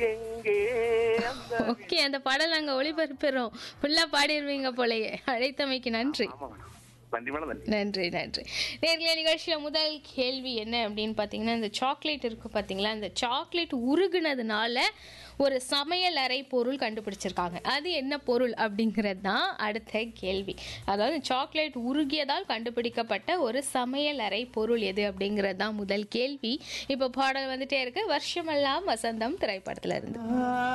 எங்கே அந்த ஓகே அந்த பாடல் நாங்க ஒளிபரப்புறோம் ஃபுல்லா பாடிடுவீங்க போலயே அழைத்தமைக்கு நன்றி ஆமா மேடம் நன்றி மேடம் நன்றி நன்றி நன்றி நேர்களே நிகழ்ச்சியில் முதல் கேள்வி என்ன அப்படின்னு பார்த்தீங்கன்னா இந்த சாக்லேட் இருக்கு பார்த்தீங்களா இந்த சாக்லேட் உருகுனதுனால ஒரு சமையல் அறை பொருள் கண்டுபிடிச்சிருக்காங்க அது என்ன பொருள் அப்படிங்கிறது தான் அடுத்த கேள்வி அதாவது சாக்லேட் உருகியதால் கண்டுபிடிக்கப்பட்ட ஒரு சமையல் அறை பொருள் எது அப்படிங்கிறது தான் முதல் கேள்வி இப்போ பாடல் வந்துட்டே இருக்கு வருஷமெல்லாம் வசந்தம் திரைப்படத்துல இருந்து